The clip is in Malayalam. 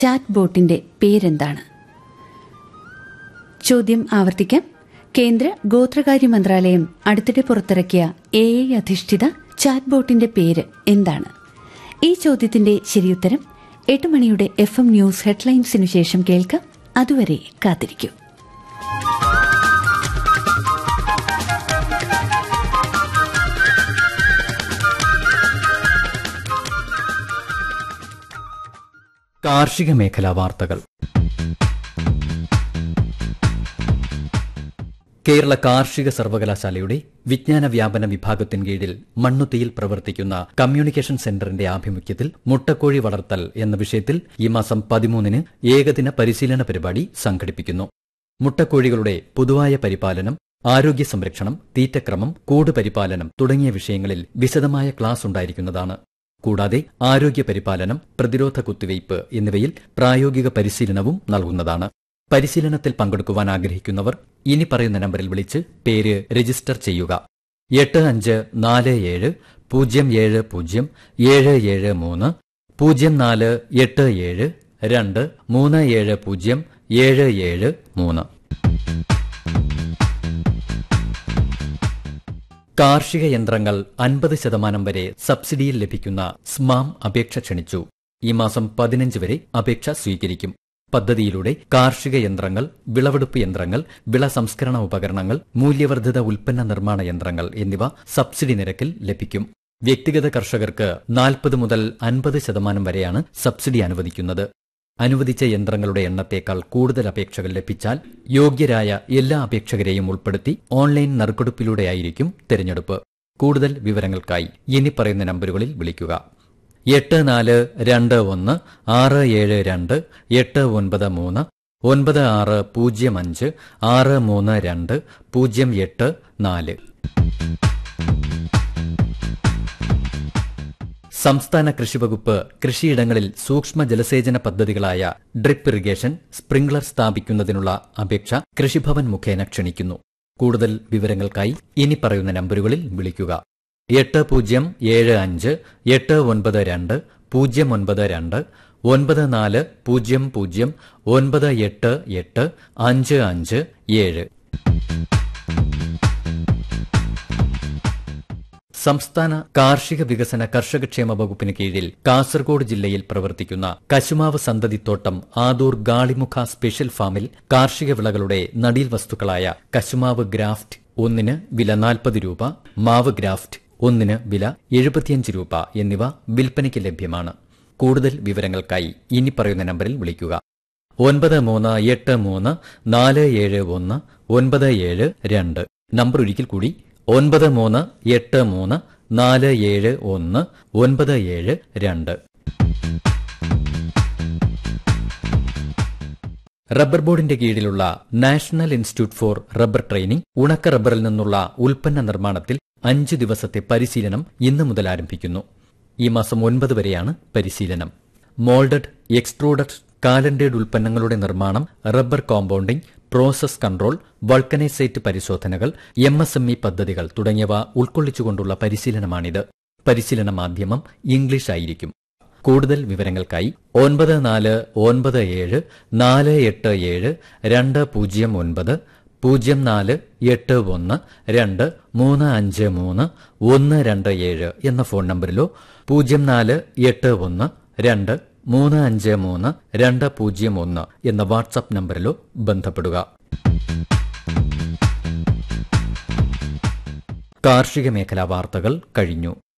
ചാറ്റ് ബോട്ടിന്റെ പേരെന്താണ് ചോദ്യം ആവർത്തിക്കാം കേന്ദ്ര ഗോത്രകാര്യ മന്ത്രാലയം അടുത്തിടെ പുറത്തിറക്കിയ എ ഐ അധിഷ്ഠിത ചാറ്റ് ബോട്ടിന്റെ പേര് എന്താണ് ഈ ചോദ്യത്തിന്റെ ശരിയുത്തരം എട്ട് മണിയുടെ എഫ് എം ന്യൂസ് ഹെഡ്ലൈൻസിനു ശേഷം കേൾക്കാം അതുവരെ കാത്തിരിക്കൂ കാർഷിക മേഖലാ വാർത്തകൾ കേരള കാർഷിക സർവകലാശാലയുടെ വിജ്ഞാന വ്യാപന വിഭാഗത്തിന് കീഴിൽ മണ്ണുത്തിയിൽ പ്രവർത്തിക്കുന്ന കമ്മ്യൂണിക്കേഷൻ സെന്ററിന്റെ ആഭിമുഖ്യത്തിൽ മുട്ടക്കോഴി വളർത്തൽ എന്ന വിഷയത്തിൽ ഈ മാസം പതിമൂന്നിന് ഏകദിന പരിശീലന പരിപാടി സംഘടിപ്പിക്കുന്നു മുട്ടക്കോഴികളുടെ പൊതുവായ പരിപാലനം ആരോഗ്യ സംരക്ഷണം തീറ്റക്രമം കൂട് പരിപാലനം തുടങ്ങിയ വിഷയങ്ങളിൽ വിശദമായ ക്ലാസ് ഉണ്ടായിരിക്കുന്നതാണ് കൂടാതെ ആരോഗ്യ പരിപാലനം പ്രതിരോധ കുത്തിവയ്പ് എന്നിവയിൽ പ്രായോഗിക പരിശീലനവും നൽകുന്നതാണ് പരിശീലനത്തിൽ പങ്കെടുക്കുവാൻ ആഗ്രഹിക്കുന്നവർ ഇനി പറയുന്ന നമ്പറിൽ വിളിച്ച് പേര് രജിസ്റ്റർ ചെയ്യുക എട്ട് അഞ്ച് നാല് ഏഴ് പൂജ്യം ഏഴ് പൂജ്യം ഏഴ് ഏഴ് മൂന്ന് പൂജ്യം നാല് എട്ട് ഏഴ് രണ്ട് മൂന്ന് ഏഴ് പൂജ്യം ഏഴ് ഏഴ് മൂന്ന് കാർഷിക യന്ത്രങ്ങൾ അൻപത് ശതമാനം വരെ സബ്സിഡിയിൽ ലഭിക്കുന്ന സ്മാം അപേക്ഷ ക്ഷണിച്ചു ഈ മാസം പതിനഞ്ച് വരെ അപേക്ഷ സ്വീകരിക്കും പദ്ധതിയിലൂടെ കാർഷിക യന്ത്രങ്ങൾ വിളവെടുപ്പ് യന്ത്രങ്ങൾ വിള സംസ്കരണ ഉപകരണങ്ങൾ മൂല്യവർദ്ധിത ഉൽപ്പന്ന നിർമ്മാണ യന്ത്രങ്ങൾ എന്നിവ സബ്സിഡി നിരക്കിൽ ലഭിക്കും വ്യക്തിഗത കർഷകർക്ക് നാൽപ്പത് മുതൽ അൻപത് ശതമാനം വരെയാണ് സബ്സിഡി അനുവദിക്കുന്നത് അനുവദിച്ച യന്ത്രങ്ങളുടെ എണ്ണത്തേക്കാൾ കൂടുതൽ അപേക്ഷകൾ ലഭിച്ചാൽ യോഗ്യരായ എല്ലാ അപേക്ഷകരെയും ഉൾപ്പെടുത്തി ഓൺലൈൻ നറുക്കെടുപ്പിലൂടെയായിരിക്കും തെരഞ്ഞെടുപ്പ് കൂടുതൽ വിവരങ്ങൾക്കായി ഇനി പറയുന്ന നമ്പറുകളിൽ വിളിക്കുക എട്ട് നാല് രണ്ട് ഒന്ന് ആറ് ഏഴ് രണ്ട് എട്ട് ഒൻപത് മൂന്ന് ഒൻപത് ആറ് പൂജ്യം അഞ്ച് ആറ് മൂന്ന് രണ്ട് പൂജ്യം എട്ട് നാല് സംസ്ഥാന കൃഷിവകുപ്പ് കൃഷിയിടങ്ങളിൽ സൂക്ഷ്മ ജലസേചന പദ്ധതികളായ ഡ്രിപ്പ് ഇറിഗേഷൻ സ്പ്രിംഗ്ലർ സ്ഥാപിക്കുന്നതിനുള്ള അപേക്ഷ കൃഷിഭവൻ മുഖേന ക്ഷണിക്കുന്നു കൂടുതൽ വിവരങ്ങൾക്കായി ഇനി പറയുന്ന നമ്പറുകളിൽ വിളിക്കുക എട്ട് പൂജ്യം ഏഴ് അഞ്ച് എട്ട് ഒൻപത് രണ്ട് പൂജ്യം ഒൻപത് രണ്ട് ഒൻപത് നാല് പൂജ്യം പൂജ്യം ഒൻപത് എട്ട് എട്ട് അഞ്ച് അഞ്ച് ഏഴ് സംസ്ഥാന കാർഷിക വികസന കർഷകക്ഷേമ വകുപ്പിന് കീഴിൽ കാസർഗോഡ് ജില്ലയിൽ പ്രവർത്തിക്കുന്ന കശുമാവ് സന്തതിത്തോട്ടം ആദൂർ ഗാളിമുഖ സ്പെഷ്യൽ ഫാമിൽ കാർഷിക വിളകളുടെ നടീൽ വസ്തുക്കളായ കശുമാവ് ഗ്രാഫ്റ്റ് ഒന്നിന് വില നാൽപ്പത് രൂപ മാവ് ഗ്രാഫ്റ്റ് ഒന്നിന് വില എഴുപത്തിയഞ്ച് രൂപ എന്നിവ വിൽപ്പനയ്ക്ക് ലഭ്യമാണ് കൂടുതൽ വിവരങ്ങൾക്കായി ഇനി പറയുന്ന നമ്പറിൽ വിളിക്കുക ഒൻപത് മൂന്ന് എട്ട് മൂന്ന് നാല് ഏഴ് ഒന്ന് ഒൻപത് ഏഴ് രണ്ട് നമ്പർ ഒരിക്കൽ കൂടി ഒൻപത് മൂന്ന് എട്ട് മൂന്ന് നാല് ഏഴ് ഒന്ന് ഒൻപത് ഏഴ് രണ്ട് റബ്ബർ ബോർഡിന്റെ കീഴിലുള്ള national institute for rubber training ഉണക്ക റബ്ബറിൽ നിന്നുള്ള ഉൽപ്പന്ന നിർമ്മാണത്തിൽ അഞ്ച് ദിവസത്തെ പരിശീലനം ഇന്നു മുതൽ ആരംഭിക്കുന്നു ഈ മാസം ഒൻപത് വരെയാണ് പരിശീലനം മോൾഡഡ് എക്സ്ട്രൂഡഡ് കാലൻഡേഡ് ഉൽപ്പന്നങ്ങളുടെ നിർമ്മാണം rubber compounding process control vulcanisate പരിശോധനകൾ എം എസ് എം ഇ പദ്ധതികൾ തുടങ്ങിയവ ഉൾക്കൊള്ളിച്ചുകൊണ്ടുള്ള പരിശീലനമാണിത് പരിശീലന മാധ്യമം ഇംഗ്ലീഷ് ആയിരിക്കും കൂടുതൽ വിവരങ്ങൾക്കായി ഒൻപത് നാല് ഒൻപത് ഏഴ് നാല് എട്ട് ഏഴ് രണ്ട് പൂജ്യം ഒൻപത് പൂജ്യം നാല് എട്ട് ഒന്ന് രണ്ട് മൂന്ന് അഞ്ച് മൂന്ന് ഒന്ന് രണ്ട് ഏഴ് എന്ന ഫോൺ നമ്പറിലോ പൂജ്യം നാല് എട്ട് ഒന്ന് രണ്ട് മൂന്ന് അഞ്ച് മൂന്ന് രണ്ട് പൂജ്യം ഒന്ന് എന്ന വാട്സപ്പ് നമ്പറിലോ ബന്ധപ്പെടുക കാർഷിക മേഖലാ വാർത്തകൾ കഴിഞ്ഞു